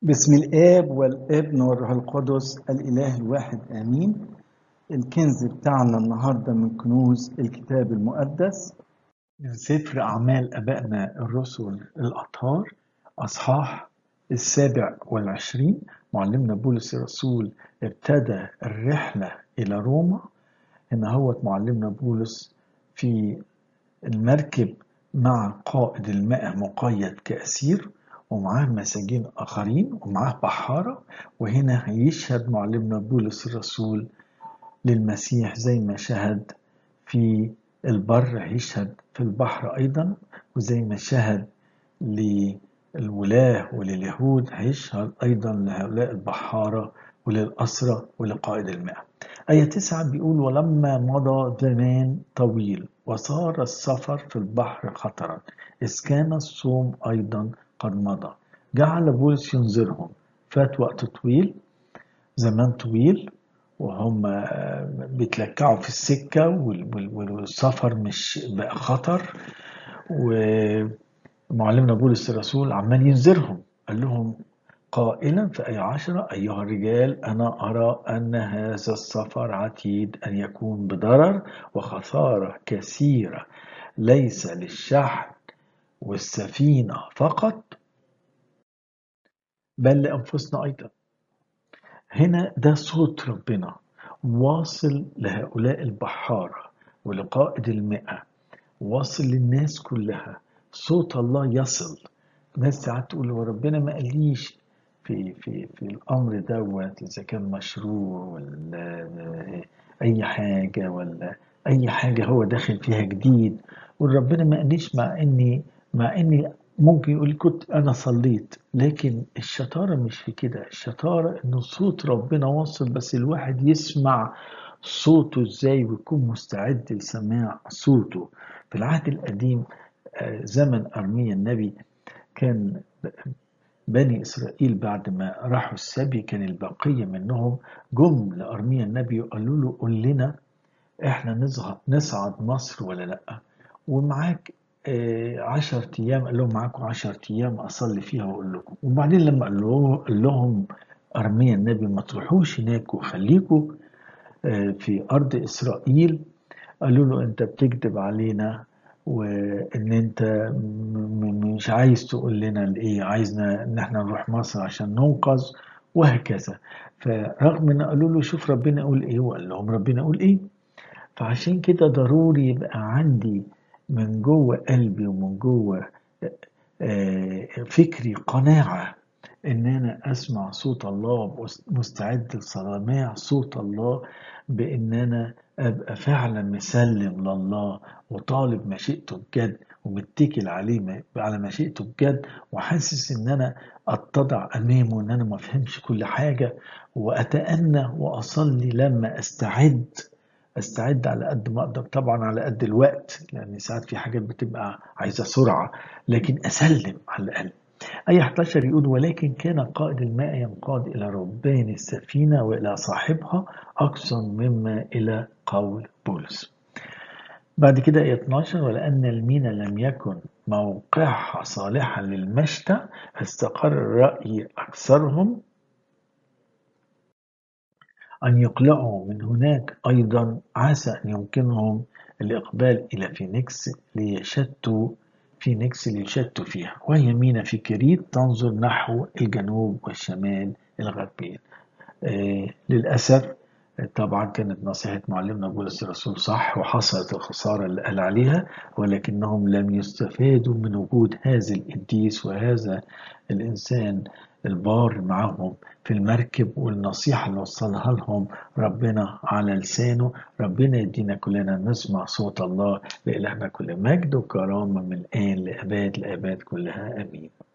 بسم الآب والابن والروح القدس الإله الواحد آمين الكنز بتاعنا النهاردة من كنوز الكتاب المقدس من سفر أعمال أبائنا الرسل الأطهار أصحاح السابع والعشرين معلمنا بولس الرسول ابتدى الرحلة إلى روما هنا هو معلمنا بولس في المركب مع قائد الماء مقيد كأسير ومعاه مساجين آخرين ومعاه بحارة وهنا هيشهد معلمنا بولس الرسول للمسيح زي ما شهد في البر هيشهد في البحر أيضا وزي ما شهد للولاة ولليهود هيشهد أيضا لهؤلاء البحارة وللأسرة ولقائد الماء آية تسعة بيقول ولما مضى زمان طويل وصار السفر في البحر خطرا إذ كان الصوم أيضا قد مضى جعل بولس ينذرهم فات وقت طويل زمان طويل وهم بيتلكعوا في السكة والسفر مش بقى خطر ومعلمنا بولس الرسول عمال ينذرهم قال لهم قائلا في آية عشرة أيها الرجال أنا أرى أن هذا السفر عتيد أن يكون بضرر وخسارة كثيرة ليس للشحن والسفينة فقط بل لأنفسنا أيضا هنا ده صوت ربنا واصل لهؤلاء البحارة ولقائد المئة واصل للناس كلها صوت الله يصل ناس ساعات تقول وربنا ما قاليش في في في الامر دوت اذا كان مشروع ولا اي حاجه ولا اي حاجه هو داخل فيها جديد وربنا ما قاليش مع اني مع اني ممكن يقول كنت انا صليت لكن الشطاره مش في كده الشطاره ان صوت ربنا واصل بس الواحد يسمع صوته ازاي ويكون مستعد لسماع صوته في العهد القديم زمن ارميا النبي كان بني إسرائيل بعد ما راحوا السبي كان البقية منهم جم لأرميا النبي وقالوا له قول لنا احنا نصعد مصر ولا لأ ومعاك عشر أيام قال لهم معاكم عشر أيام أصلي فيها وأقول لكم وبعدين لما قال, له قال لهم أرميا النبي ما تروحوش هناك وخليكوا في أرض إسرائيل قالوا له أنت بتكذب علينا وان انت مش عايز تقول لنا الايه عايزنا ان احنا نروح مصر عشان ننقذ وهكذا فرغم ان قالوا له شوف ربنا يقول ايه وقال لهم ربنا يقول ايه فعشان كده ضروري يبقى عندي من جوه قلبي ومن جوه فكري قناعه ان انا اسمع صوت الله مستعد لسماع صوت الله بان انا ابقى فعلا مسلم لله وطالب مشيئته بجد ومتكل عليه على مشيئته بجد وحاسس ان انا اتضع امامه ان انا ما افهمش كل حاجه واتأنى واصلي لما استعد استعد على قد ما اقدر طبعا على قد الوقت لان ساعات في حاجات بتبقى عايزه سرعه لكن اسلم على الاقل آية 11 يقول ولكن كان قائد الماء ينقاد إلى ربان السفينة وإلى صاحبها أكثر مما إلى قول بولس بعد كده آية 12 ولأن المينا لم يكن موقعها صالحا للمشتى استقر رأي أكثرهم أن يقلعوا من هناك أيضا عسى أن يمكنهم الإقبال إلى فينيكس ليشتوا فينيكس اللي يشتوا فيها وهي مينا في كريت تنظر نحو الجنوب والشمال الغربيين آه للأسف طبعا كانت نصيحة معلمنا بولس الرسول صح وحصلت الخسارة اللي قال عليها ولكنهم لم يستفادوا من وجود هذا القديس وهذا الإنسان البار معهم في المركب والنصيحة اللي وصلها لهم ربنا على لسانه ربنا يدينا كلنا نسمع صوت الله لإلهنا كل مجد وكرامة من الآن لأباد لأباد كلها آمين